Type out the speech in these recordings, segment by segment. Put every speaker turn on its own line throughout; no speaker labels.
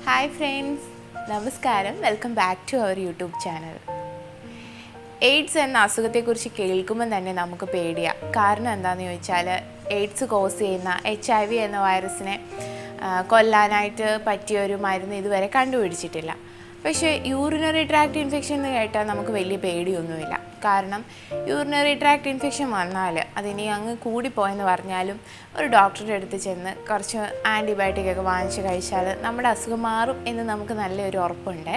Hi friends നമസ്കാരം welcome back to our YouTube channel AIDS എന്ന അസുഖത്തെക്കുറിച്ച് കേൾക്കുമ്പോൾ തന്നെ നമുക്ക് പേടിയാണ് കാരണം എന്താണെന്ന് ചോദിച്ചാൽ എയ്ഡ്സ് കോസ് ചെയ്യുന്ന എച്ച് ഐ വി എന്ന വൈറസിനെ ആ, കൊല്ലാനായിട്ട് പറ്റിയ ഒരു മരുന്ന് ഇതുവരെ കണ്ടുപിടിച്ചിട്ടില്ല പക്ഷേ യൂറിനറി ട്രാക്ട് ഇൻഫെക്ഷൻ എന്ന് കേട്ടാൽ നമുക്ക് വലിയ പേടിയൊന്നുമില്ല കാരണം യൂറിനറി ട്രാക്ട് ഇൻഫെക്ഷൻ വന്നാൽ അതിനി അങ്ങ് കൂടിപ്പോയെന്ന് പറഞ്ഞാലും ഒരു ഡോക്ടറുടെ അടുത്ത് ചെന്ന് കുറച്ച് ആൻറ്റിബയോട്ടിക് ഒക്കെ വാങ്ങിച്ച് കഴിച്ചാൽ നമ്മുടെ അസുഖം മാറും എന്ന് നമുക്ക് നല്ലൊരു ഉറപ്പുണ്ടേ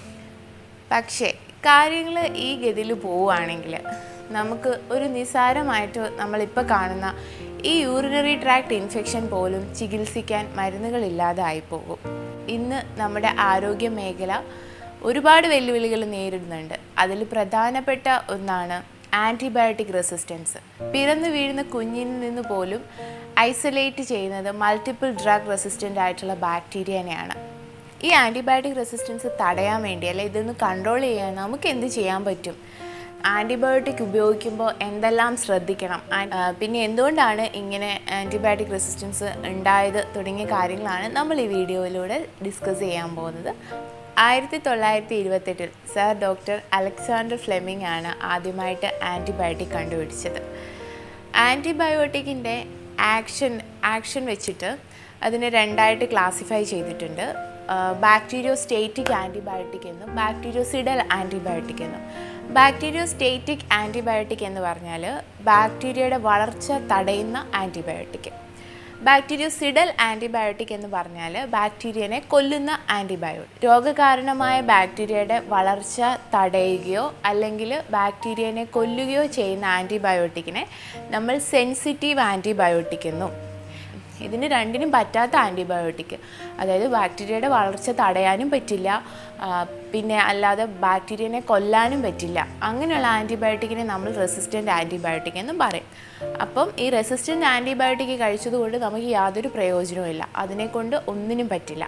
പക്ഷേ കാര്യങ്ങൾ ഈ ഗതിയിൽ പോവുകയാണെങ്കിൽ നമുക്ക് ഒരു നിസ്സാരമായിട്ട് നമ്മളിപ്പോൾ കാണുന്ന ഈ യൂറിനറി ട്രാക്ട് ഇൻഫെക്ഷൻ പോലും ചികിത്സിക്കാൻ മരുന്നുകളില്ലാതെ പോകും ഇന്ന് നമ്മുടെ ആരോഗ്യ മേഖല ഒരുപാട് വെല്ലുവിളികൾ നേരിടുന്നുണ്ട് അതിൽ പ്രധാനപ്പെട്ട ഒന്നാണ് ആൻറ്റിബയോട്ടിക് റെസിസ്റ്റൻസ് പിറന്നു വീഴുന്ന കുഞ്ഞിൽ നിന്ന് പോലും ഐസൊലേറ്റ് ചെയ്യുന്നത് മൾട്ടിപ്പിൾ ഡ്രഗ് റെസിസ്റ്റൻ്റ് ആയിട്ടുള്ള ബാക്ടീരിയനെയാണ് ഈ ആൻറ്റിബയോട്ടിക് റെസിസ്റ്റൻസ് തടയാൻ വേണ്ടി അല്ലെ ഇതൊന്ന് കൺട്രോൾ ചെയ്യാൻ നമുക്ക് എന്ത് ചെയ്യാൻ പറ്റും ആൻറ്റിബയോട്ടിക് ഉപയോഗിക്കുമ്പോൾ എന്തെല്ലാം ശ്രദ്ധിക്കണം ആ- ആ, പിന്നെ എന്തുകൊണ്ടാണ് ഇങ്ങനെ ആൻറ്റിബയോട്ടിക് റെസിസ്റ്റൻസ് ഉണ്ടായത് തുടങ്ങിയ കാര്യങ്ങളാണ് നമ്മൾ ഈ വീഡിയോയിലൂടെ ഡിസ്കസ് ചെയ്യാൻ പോകുന്നത് ആയിരത്തി തൊള്ളായിരത്തി ഇരുപത്തെട്ടിൽ സർ ഡോക്ടർ അലക്സാണ്ടർ ഫ്ലെമിംഗ് ആണ് ആദ്യമായിട്ട് ആൻറ്റിബയോട്ടിക് കണ്ടുപിടിച്ചത് ആൻറ്റിബയോട്ടിക്കിൻ്റെ ആക്ഷൻ ആക്ഷൻ വെച്ചിട്ട് അതിനെ രണ്ടായിട്ട് ക്ലാസിഫൈ ചെയ്തിട്ടുണ്ട് ബാക്ടീരിയോ സ്റ്റേറ്റിക് ആൻറ്റിബയോട്ടിക് എന്നും ബാക്ടീരിയോ സിഡൽ ആൻറ്റിബയോട്ടിക് എന്നും ബാക്ടീരിയോ സ്റ്റേറ്റിക് ആൻറ്റിബയോട്ടിക് എന്ന് പറഞ്ഞാൽ ബാക്ടീരിയയുടെ വളർച്ച തടയുന്ന ആൻറ്റിബയോട്ടിക് ബാക്ടീരിയോ സിഡൽ ആൻറ്റിബയോട്ടിക് എന്ന് പറഞ്ഞാൽ ബാക്ടീരിയനെ കൊല്ലുന്ന ആൻറ്റിബയോട്ടിക് രോഗകാരണമായ ബാക്ടീരിയയുടെ വളർച്ച തടയുകയോ അല്ലെങ്കിൽ ബാക്ടീരിയനെ കൊല്ലുകയോ ചെയ്യുന്ന ആൻറ്റിബയോട്ടിക്കിനെ നമ്മൾ സെൻസിറ്റീവ് ആൻറ്റിബയോട്ടിക് എന്നും ഇതിന് രണ്ടിനും പറ്റാത്ത ആൻറ്റിബയോട്ടിക് അതായത് ബാക്ടീരിയയുടെ വളർച്ച തടയാനും പറ്റില്ല ആ, പിന്നെ അല്ലാതെ ബാക്ടീരിയനെ കൊല്ലാനും പറ്റില്ല അങ്ങനെയുള്ള ആൻറ്റിബയോട്ടിക്കിനെ നമ്മൾ റെസിസ്റ്റൻ്റ് ആൻറ്റിബയോട്ടിക് എന്നും പറയും അപ്പം ഈ റെസിസ്റ്റൻ്റ് ആൻറ്റിബയോട്ടിക് കഴിച്ചതുകൊണ്ട് നമുക്ക് യാതൊരു പ്രയോജനവുമില്ല അതിനെക്കൊണ്ട് ഒന്നിനും പറ്റില്ല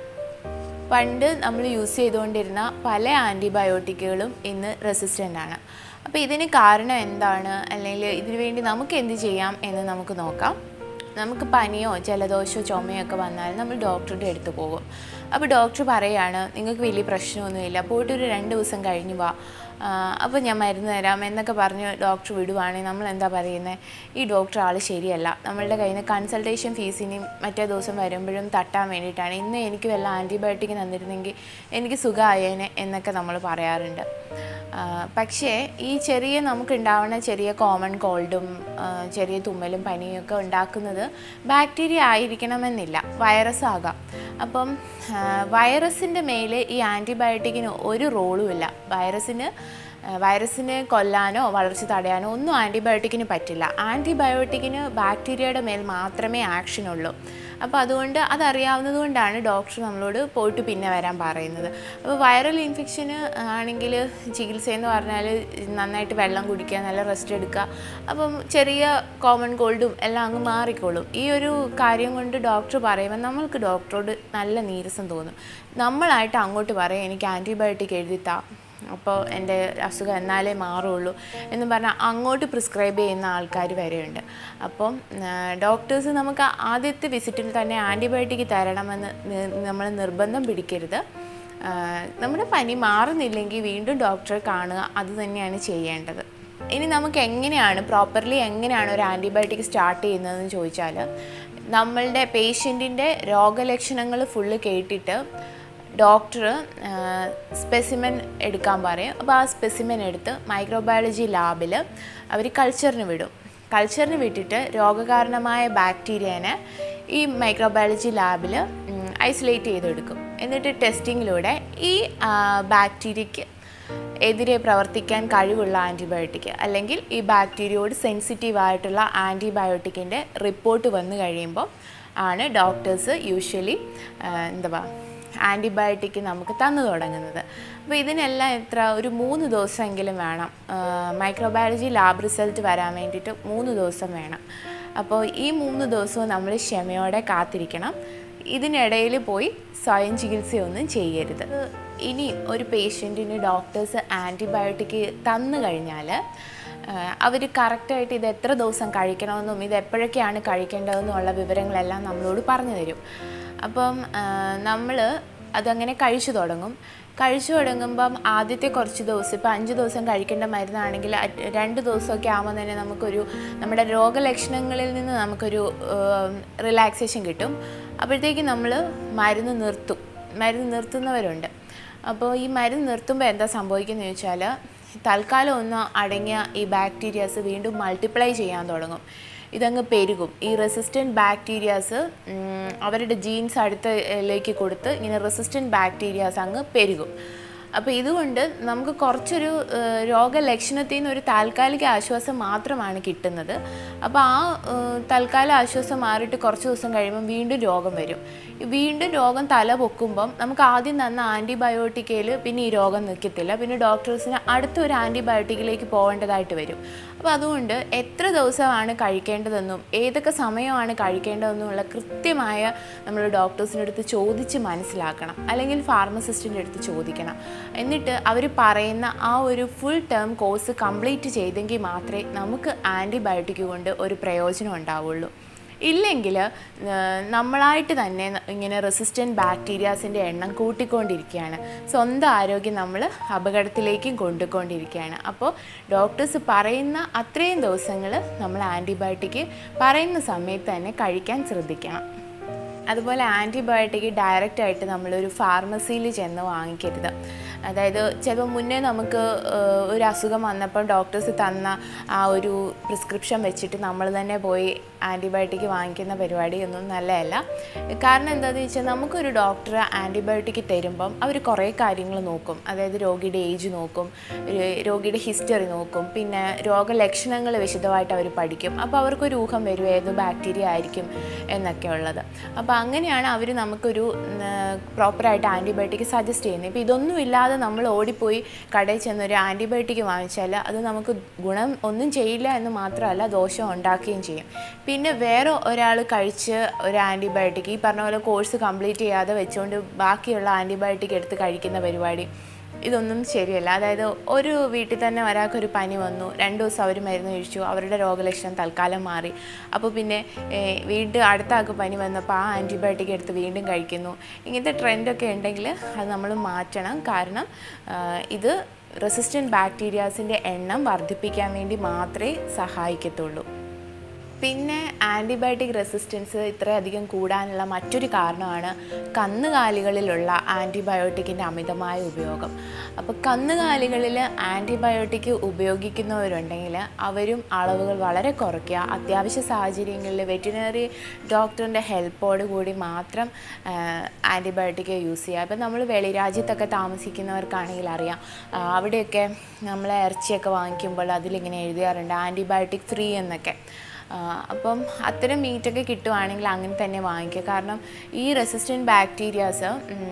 പണ്ട് നമ്മൾ യൂസ് ചെയ്തുകൊണ്ടിരുന്ന പല ആൻറ്റിബയോട്ടിക്കുകളും ഇന്ന് റെസിസ്റ്റൻ്റ് ആണ് അപ്പോൾ ഇതിന് കാരണം എന്താണ് അല്ലെങ്കിൽ ഇതിനു വേണ്ടി നമുക്ക് എന്ത് ചെയ്യാം എന്ന് നമുക്ക് നോക്കാം നമുക്ക് പനിയോ ജലദോഷമോ ചുമയോ ഒക്കെ വന്നാൽ നമ്മൾ ഡോക്ടറുടെ അടുത്ത് പോകും അപ്പോൾ ഡോക്ടർ പറയാണ് നിങ്ങൾക്ക് വലിയ പ്രശ്നമൊന്നുമില്ല പോയിട്ട് ഒരു രണ്ട് ദിവസം കഴിഞ്ഞ് വാ ആ, അപ്പോൾ ഞാൻ മരുന്ന് തരാം എന്നൊക്കെ പറഞ്ഞ് ഡോക്ടർ വിടുവാണെങ്കിൽ നമ്മൾ എന്താ പറയുന്നത് ഈ ഡോക്ടർ ആൾ ശരിയല്ല നമ്മളുടെ കയ്യിൽ നിന്ന് കൺസൾട്ടേഷൻ ഫീസിനെയും മറ്റേ ദിവസം വരുമ്പോഴും തട്ടാൻ വേണ്ടിയിട്ടാണ് ഇന്ന് എനിക്ക് വല്ല ആൻറ്റിബയോട്ടിക് തന്നിരുന്നെങ്കിൽ എനിക്ക് സുഖമായേനെ എന്നൊക്കെ നമ്മൾ പറയാറുണ്ട് ആ, പക്ഷേ ഈ ചെറിയ നമുക്ക് ഉണ്ടാവുന്ന ചെറിയ കോമൺ കോൾഡും ആ, ചെറിയ തുമ്മലും പനിയും ഒക്കെ ഉണ്ടാക്കുന്നത് ബാക്ടീരിയ ആയിരിക്കണമെന്നില്ല വൈറസ് ആകാം അപ്പം വൈറസിൻ്റെ മേലെ ഈ ആൻറ്റിബയോട്ടിക്കിന് ഒരു റോളും ഇല്ല വൈറസിന് ആ, വൈറസിനെ കൊല്ലാനോ വളർച്ച തടയാനോ ഒന്നും ആൻറ്റിബയോട്ടിക്കിന് പറ്റില്ല ആൻറ്റിബയോട്ടിക്കിന് ബാക്ടീരിയയുടെ മേൽ മാത്രമേ ആക്ഷൻ ഉള്ളൂ അപ്പോൾ അതുകൊണ്ട് അതറിയാവുന്നത് കൊണ്ടാണ് ഡോക്ടർ നമ്മളോട് പോയിട്ട് പിന്നെ വരാൻ പറയുന്നത് അപ്പോൾ വൈറൽ ഇൻഫെക്ഷന് ആണെങ്കിൽ ചികിത്സ എന്ന് പറഞ്ഞാൽ നന്നായിട്ട് വെള്ളം കുടിക്കുക നല്ല റെസ്റ്റ് എടുക്കുക അപ്പം ചെറിയ കോമൺ കോൾഡും എല്ലാം അങ്ങ് മാറിക്കോളും ഈ ഒരു കാര്യം കൊണ്ട് ഡോക്ടർ പറയുമ്പോൾ നമ്മൾക്ക് ഡോക്ടറോട് നല്ല നീരസം തോന്നും നമ്മളായിട്ട് അങ്ങോട്ട് പറയും എനിക്ക് ആൻറ്റിബയോട്ടിക് എഴുതിത്താ അപ്പോൾ എൻ്റെ അസുഖം എന്നാലേ മാറുള്ളൂ എന്ന് പറഞ്ഞാൽ അങ്ങോട്ട് പ്രിസ്ക്രൈബ് ചെയ്യുന്ന ആൾക്കാർ വരെയുണ്ട് അപ്പം ഡോക്ടേഴ്സ് നമുക്ക് ആദ്യത്തെ വിസിറ്റിൽ തന്നെ ആൻറ്റിബയോട്ടിക് തരണമെന്ന് നി- നമ്മൾ നിർബന്ധം പിടിക്കരുത് ആ, നമ്മുടെ പനി മാറുന്നില്ലെങ്കിൽ വീണ്ടും ഡോക്ടറെ കാണുക അത് തന്നെയാണ് ചെയ്യേണ്ടത് ഇനി നമുക്ക് എങ്ങനെയാണ് പ്രോപ്പർലി എങ്ങനെയാണ് ഒരു ആൻറ്റിബയോട്ടിക് സ്റ്റാർട്ട് ചെയ്യുന്നതെന്ന് ചോദിച്ചാൽ നമ്മളുടെ പേഷ്യൻറ്റിൻ്റെ രോഗലക്ഷണങ്ങൾ ഫുള്ള് കേട്ടിട്ട് ഡോക്ടർ സ്പെസിമെൻ എടുക്കാൻ പറയും അപ്പോൾ ആ സ്പെസിമെൻ എടുത്ത് മൈക്രോബയോളജി ലാബിൽ അവർ കൾച്ചറിന് വിടും കൾച്ചറിന് വിട്ടിട്ട് രോഗകാരണമായ ബാക്ടീരിയനെ ഈ മൈക്രോബയോളജി ലാബിൽ ഐസൊലേറ്റ് ചെയ്തെടുക്കും എന്നിട്ട് ടെസ്റ്റിങ്ങിലൂടെ ഈ ബാക്ടീരിയയ്ക്ക് എതിരെ പ്രവർത്തിക്കാൻ കഴിവുള്ള ആൻറ്റിബയോട്ടിക് അല്ലെങ്കിൽ ഈ ബാക്ടീരിയയോട് സെൻസിറ്റീവ് ആയിട്ടുള്ള ആൻറ്റിബയോട്ടിക്കിൻ്റെ റിപ്പോർട്ട് വന്നു കഴിയുമ്പോൾ ആണ് ഡോക്ടേഴ്സ് യൂഷ്വലി എന്താ ആൻറ്റിബയോട്ടിക് നമുക്ക് തന്നു തുടങ്ങുന്നത് അപ്പോൾ ഇതിനെല്ലാം എത്ര ഒരു മൂന്ന് ദിവസമെങ്കിലും വേണം മൈക്രോബയോളജി ലാബ് റിസൾട്ട് വരാൻ വേണ്ടിയിട്ട് മൂന്ന് ദിവസം വേണം അപ്പോൾ ഈ മൂന്ന് ദിവസവും നമ്മൾ ക്ഷമയോടെ കാത്തിരിക്കണം ഇതിനിടയിൽ പോയി സ്വയം ചികിത്സയൊന്നും ചെയ്യരുത് ഇനി ഒരു പേഷ്യൻറ്റിന് ഡോക്ടേഴ്സ് ആൻറ്റിബയോട്ടിക് തന്നു കഴിഞ്ഞാൽ അവർ കറക്റ്റായിട്ട് ഇത് എത്ര ദിവസം കഴിക്കണമെന്നും ഇത് എപ്പോഴൊക്കെയാണ് കഴിക്കേണ്ടതെന്നും ഉള്ള വിവരങ്ങളെല്ലാം നമ്മളോട് പറഞ്ഞു തരും അപ്പം നമ്മൾ അതങ്ങനെ കഴിച്ചു തുടങ്ങും കഴിച്ചു തുടങ്ങുമ്പം ആദ്യത്തെ കുറച്ച് ദിവസം ഇപ്പോൾ അഞ്ച് ദിവസം കഴിക്കേണ്ട മരുന്നാണെങ്കിൽ അത് രണ്ട് ദിവസമൊക്കെ ആകുമ്പോൾ തന്നെ നമുക്കൊരു നമ്മുടെ രോഗലക്ഷണങ്ങളിൽ നിന്ന് നമുക്കൊരു റിലാക്സേഷൻ കിട്ടും അപ്പോഴത്തേക്ക് നമ്മൾ മരുന്ന് നിർത്തും മരുന്ന് നിർത്തുന്നവരുണ്ട് അപ്പോൾ ഈ മരുന്ന് നിർത്തുമ്പോൾ എന്താ സംഭവിക്കുന്നത് ചോദിച്ചാൽ തൽക്കാലം ഒന്ന് അടങ്ങിയ ഈ ബാക്ടീരിയാസ് വീണ്ടും മൾട്ടിപ്ലൈ ചെയ്യാൻ തുടങ്ങും ഇതങ്ങ് പെരുകും ഈ റെസിസ്റ്റൻറ്റ് ബാക്ടീരിയാസ് അവരുടെ ജീൻസ് അടുത്തേക്ക് കൊടുത്ത് ഇങ്ങനെ റെസിസ്റ്റൻറ്റ് ബാക്ടീരിയാസ് അങ്ങ് പെരുകും അപ്പോൾ ഇതുകൊണ്ട് നമുക്ക് കുറച്ചൊരു ഏഹ്, രോഗലക്ഷണത്തിൽ നിന്ന് ഒരു താൽക്കാലിക ആശ്വാസം മാത്രമാണ് കിട്ടുന്നത് അപ്പോൾ ആ ഏഹ്, തൽക്കാല ആശ്വാസം മാറിയിട്ട് കുറച്ച് ദിവസം കഴിയുമ്പോൾ വീണ്ടും രോഗം വരും ഈ വീണ്ടും രോഗം തല പൊക്കുമ്പം നമുക്ക് ആദ്യം തന്ന ആൻറ്റിബയോട്ടിക്കയിൽ പിന്നെ ഈ രോഗം നിൽക്കത്തില്ല പിന്നെ ഡോക്ടേഴ്സിന് അടുത്ത ഒരു ആൻറ്റിബയോട്ടിക്കിലേക്ക് പോകേണ്ടതായിട്ട് വരും അപ്പോൾ അതുകൊണ്ട് എത്ര ദിവസമാണ് കഴിക്കേണ്ടതെന്നും ഏതൊക്കെ സമയമാണ് കഴിക്കേണ്ടതെന്നുമുള്ള കൃത്യമായ നമ്മൾ ഡോക്ടേഴ്സിൻ്റെ അടുത്ത് ചോദിച്ച് മനസ്സിലാക്കണം അല്ലെങ്കിൽ ഫാർമസിസ്റ്റിൻ്റെ അടുത്ത് ചോദിക്കണം എന്നിട്ട് അവർ പറയുന്ന ആ ഒരു ഫുൾ ടേം കോഴ്സ് കംപ്ലീറ്റ് ചെയ്തെങ്കിൽ മാത്രമേ നമുക്ക് ആൻറ്റിബയോട്ടിക് കൊണ്ട് ഒരു പ്രയോജനം ഉണ്ടാവുള്ളൂ ഇല്ലെങ്കിൽ നമ്മളായിട്ട് തന്നെ ന- ഇങ്ങനെ റെസിസ്റ്റൻറ്റ് ബാക്ടീരിയാസിൻ്റെ എണ്ണം കൂട്ടിക്കൊണ്ടിരിക്കുകയാണ് സ്വന്തം ആരോഗ്യം നമ്മൾ അപകടത്തിലേക്കും കൊണ്ടുകൊണ്ടിരിക്കുകയാണ് അപ്പോൾ ഡോക്ടേഴ്സ് പറയുന്ന അത്രയും ദിവസങ്ങൾ നമ്മൾ ആൻറ്റിബയോട്ടിക് പറയുന്ന സമയത്ത് തന്നെ കഴിക്കാൻ ശ്രദ്ധിക്കണം അതുപോലെ ആൻറ്റിബയോട്ടിക് ഡയറക്റ്റ് ആയിട്ട് നമ്മളൊരു ഫാർമസിയിൽ ചെന്ന് വാങ്ങിക്കരുത് അതായത് ചിലപ്പോൾ മുന്നേ നമുക്ക് ഏഹ്, ഒരു അസുഖം വന്നപ്പോൾ ഡോക്ടേഴ്സ് തന്ന ആ ഒരു പ്രിസ്ക്രിപ്ഷൻ വെച്ചിട്ട് നമ്മൾ തന്നെ പോയി ആൻറ്റിബയോട്ടിക് വാങ്ങിക്കുന്ന പരിപാടിയൊന്നും നല്ലതല്ല കാരണം എന്താണെന്ന് വെച്ചാൽ നമുക്കൊരു ഡോക്ടർ ആൻറ്റിബയോട്ടിക് തരുമ്പം അവർ കുറേ കാര്യങ്ങൾ നോക്കും അതായത് രോഗിയുടെ ഏജ് നോക്കും ഒരു രോഗിയുടെ ഹിസ്റ്ററി നോക്കും പിന്നെ രോഗലക്ഷണങ്ങൾ വിശദമായിട്ട് അവർ പഠിക്കും അപ്പോൾ അവർക്കൊരു ഊഹം വരും ഏത് ബാക്ടീരിയ ആയിരിക്കും എന്നൊക്കെ ഉള്ളത് അപ്പോൾ അങ്ങനെയാണ് അവർ നമുക്കൊരു പ്രോപ്പറായിട്ട് ആൻറ്റിബയോട്ടിക് സജസ്റ്റ് ചെയ്യുന്നത് ഇപ്പോൾ ഇതൊന്നും ഇല്ലാതെ നമ്മൾ ഓടിപ്പോയി കടയിൽ ചെന്ന് ഒരു ആൻറ്റിബയോട്ടിക് വാങ്ങിച്ചാൽ അത് നമുക്ക് ഗുണം ഒന്നും ചെയ്യില്ല എന്ന് മാത്രമല്ല ദോഷം ഉണ്ടാക്കുകയും ചെയ്യും പിന്നെ വേറെ ഒരാൾ കഴിച്ച് ഒരു ആൻറ്റിബയോട്ടിക് ഈ പറഞ്ഞ പോലെ കോഴ്സ് കംപ്ലീറ്റ് ചെയ്യാതെ വെച്ചുകൊണ്ട് ബാക്കിയുള്ള ആൻറ്റിബയോട്ടിക് എടുത്ത് കഴിക്കുന്ന പരിപാടി ഇതൊന്നും ശരിയല്ല അതായത് ഒരു വീട്ടിൽ തന്നെ ഒരാൾക്കൊരു പനി വന്നു രണ്ട് ദിവസം അവർ മരുന്ന് കഴിച്ചു അവരുടെ രോഗലക്ഷണം തൽക്കാലം മാറി അപ്പോൾ പിന്നെ ഏഹ്, വീണ്ടും അടുത്ത ആൾക്ക് പനി വന്നപ്പോൾ ആ ആൻറ്റിബയോട്ടിക് എടുത്ത് വീണ്ടും കഴിക്കുന്നു ഇങ്ങനത്തെ ട്രെൻഡൊക്കെ ഉണ്ടെങ്കിൽ അത് നമ്മൾ മാറ്റണം കാരണം ആഹ്, ഇത് റെസിസ്റ്റൻറ്റ് ബാക്ടീരിയാസിൻ്റെ എണ്ണം വർദ്ധിപ്പിക്കാൻ വേണ്ടി മാത്രമേ സഹായിക്കത്തുള്ളൂ പിന്നെ ആൻറ്റിബയോട്ടിക് റെസിസ്റ്റൻസ് ഇത്രയധികം കൂടാനുള്ള മറ്റൊരു കാരണമാണ് കന്നുകാലികളിലുള്ള ആൻറ്റിബയോട്ടിക്കിൻ്റെ അമിതമായ ഉപയോഗം അപ്പോൾ കന്നുകാലികളിൽ ആൻറ്റിബയോട്ടിക് ഉപയോഗിക്കുന്നവരുണ്ടെങ്കിൽ അവരും അളവുകൾ വളരെ കുറയ്ക്കുക അത്യാവശ്യ സാഹചര്യങ്ങളിൽ വെറ്റിനറി ഡോക്ടറിൻ്റെ ഹെൽപ്പോട് കൂടി മാത്രം ആൻറ്റിബയോട്ടിക് യൂസ് ചെയ്യുക ഇപ്പം നമ്മൾ വെളിരാജ്യത്തൊക്കെ താമസിക്കുന്നവർക്കാണെങ്കിൽ അറിയാം ആ, അവിടെയൊക്കെ നമ്മൾ ഇറച്ചിയൊക്കെ വാങ്ങിക്കുമ്പോൾ അതിലിങ്ങനെ എഴുതിയാറുണ്ട് ആൻറ്റിബയോട്ടിക് ഫ്രീ എന്നൊക്കെ ആ, അപ്പം അത്തരം മീറ്റൊക്കെ കിട്ടുവാണെങ്കിൽ അങ്ങനെ തന്നെ വാങ്ങിക്കുക കാരണം ഈ റെസിസ്റ്റൻറ്റ് ബാക്ടീരിയാസ്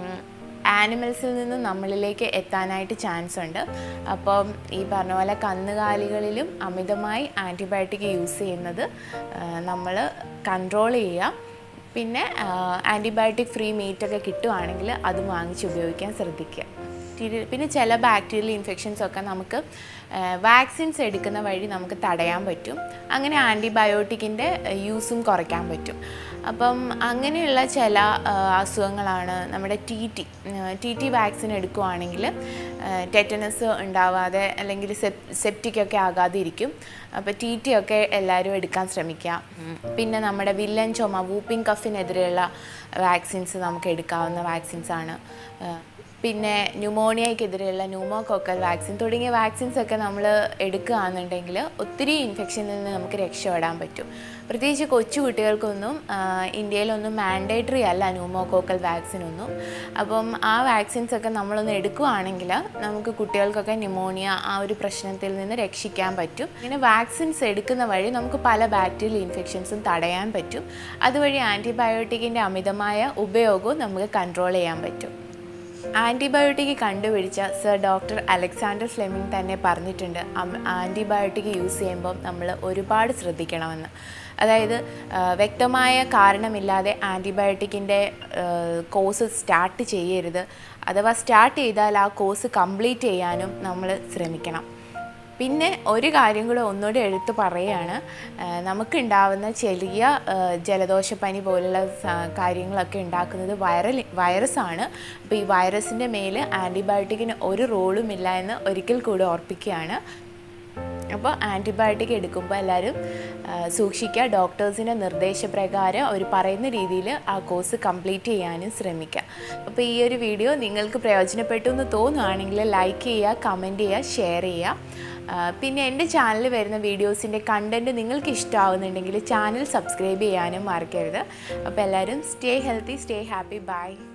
ആനിമൽസിൽ നിന്ന് നമ്മളിലേക്ക് എത്താനായിട്ട് ചാൻസ് ഉണ്ട് അപ്പം ഈ പറഞ്ഞ പോലെ കന്നുകാലികളിലും അമിതമായി ആൻറ്റിബയോട്ടിക് യൂസ് ചെയ്യുന്നത് നമ്മൾ കൺട്രോൾ ചെയ്യുക പിന്നെ ആൻറ്റിബയോട്ടിക് ഫ്രീ മീറ്റൊക്കെ കിട്ടുവാണെങ്കിൽ അത് വാങ്ങിച്ച് ഉപയോഗിക്കാൻ ശ്രദ്ധിക്കുക ബാക്ടീരിയ പിന്നെ ചില ബാക്ടീരിയൽ ഇൻഫെക്ഷൻസ് ഒക്കെ നമുക്ക് വാക്സിൻസ് എടുക്കുന്ന വഴി നമുക്ക് തടയാൻ പറ്റും അങ്ങനെ ആൻറ്റിബയോട്ടിക്കിൻ്റെ യൂസും കുറയ്ക്കാൻ പറ്റും അപ്പം അങ്ങനെയുള്ള ചില ആ, അസുഖങ്ങളാണ് നമ്മുടെ T T T T vaccine എടുക്കുവാണെങ്കിൽ ടെറ്റനസ് ഉണ്ടാവാതെ അല്ലെങ്കിൽ സെപ് സെപ്റ്റിക്കൊക്കെ ആകാതെ ഇരിക്കും അപ്പോൾ ടി ടി ഒക്കെ എല്ലാവരും എടുക്കാൻ ശ്രമിക്കുക ഉം. പിന്നെ നമ്മുടെ വില്ലൻ ചുമ വൂപ്പിംഗ് കഫിനെതിരെയുള്ള വാക്സിൻസ് നമുക്ക് എടുക്കാവുന്ന വാക്സിൻസ് ആണ് ആ, പിന്നെ ന്യൂമോണിയക്കെതിരെയുള്ള ന്യൂമോകോക്കൽ വാക്സിൻ തുടങ്ങിയ വാക്സിൻസ് ഒക്കെ നമ്മൾ എടുക്കുകയാണെന്നുണ്ടെങ്കിൽ ഒത്തിരി ഇൻഫെക്ഷനിൽ നിന്ന് നമുക്ക് രക്ഷപ്പെടാൻ പറ്റും പ്രത്യേകിച്ച് കൊച്ചു കുട്ടികൾക്കൊന്നും ആ, ഇന്ത്യയിലൊന്നും മാൻഡേറ്ററി അല്ല ന്യൂമോകോക്കൽ വാക്സിൻ ഒന്നും അപ്പം ആ വാക്സിൻസ് ഒക്കെ നമ്മളൊന്ന് എടുക്കുകയാണെങ്കിൽ നമുക്ക് കുട്ടികൾക്കൊക്കെ ന്യൂമോണിയ ആ ഒരു പ്രശ്നത്തിൽ നിന്ന് രക്ഷിക്കാൻ പറ്റും ഇങ്ങനെ വാക്സിൻസ് എടുക്കുന്ന വഴി നമുക്ക് പല ബാക്ടീരിയൽ ഇൻഫെക്ഷൻസും തടയാൻ പറ്റും അതുവഴി ആൻറ്റിബയോട്ടിക്കിൻ്റെ അമിതമായ ഉപയോഗവും നമുക്ക് കൺട്രോൾ ചെയ്യാൻ പറ്റും ആൻറ്റിബയോട്ടിക് കണ്ടുപിടിച്ച സർ ഡോക്ടർ അലക്സാണ്ടർ ഫ്ലെമിംഗ് തന്നെ പറഞ്ഞിട്ടുണ്ട് ആൻറ്റിബയോട്ടിക് യൂസ് ചെയ്യുമ്പോൾ നമ്മൾ ഒരുപാട് ശ്രദ്ധിക്കണമെന്ന് അതായത് ആ, വ്യക്തമായ കാരണമില്ലാതെ ആൻറ്റിബയോട്ടിക്കിൻ്റെ കോഴ്സ് സ്റ്റാർട്ട് ചെയ്യരുത് അഥവാ സ്റ്റാർട്ട് ചെയ്താൽ ആ കോഴ്സ് കംപ്ലീറ്റ് ചെയ്യാനും നമ്മൾ ശ്രമിക്കണം പിന്നെ ഒരു കാര്യം കൂടെ ഒന്നുകൂടി എടുത്ത് പറയുകയാണ് ആ, നമുക്കുണ്ടാവുന്ന ചെറിയ ആ, ജലദോഷപ്പനി പോലുള്ള സ- കാര്യങ്ങളൊക്കെ ഉണ്ടാക്കുന്നത് വൈറൽ വൈറസാണ് അപ്പോൾ ഈ വൈറസിൻ്റെ മേൽ ആൻറ്റിബയോട്ടിക്കിന് ഒരു റോളും ഇല്ല എന്ന് ഒരിക്കൽ കൂടി ഓർപ്പിക്കുകയാണ് അപ്പോൾ ആൻറ്റിബയോട്ടിക് എടുക്കുമ്പോൾ എല്ലാവരും ആ, സൂക്ഷിക്കുക ഡോക്ടേഴ്സിൻ്റെ നിർദ്ദേശപ്രകാരം അവർ പറയുന്ന രീതിയിൽ ആ കോഴ്സ് കംപ്ലീറ്റ് ചെയ്യാനും ശ്രമിക്കുക അപ്പോൾ ഈ ഒരു വീഡിയോ നിങ്ങൾക്ക് പ്രയോജനപ്പെട്ടു എന്ന് തോന്നുകയാണെങ്കിൽ ലൈക്ക് ചെയ്യുക കമൻറ്റ് ചെയ്യുക ഷെയർ ചെയ്യുക ആ, പിന്നെ എൻ്റെ ചാനലിൽ വരുന്ന വീഡിയോസിൻ്റെ കണ്ടൻറ്റ് നിങ്ങൾക്ക് ഇഷ്ടമാവുന്നുണ്ടെങ്കിൽ ചാനൽ സബ്സ്ക്രൈബ് ചെയ്യാനും മറക്കരുത് അപ്പോൾ എല്ലാവരും stay healthy stay happy by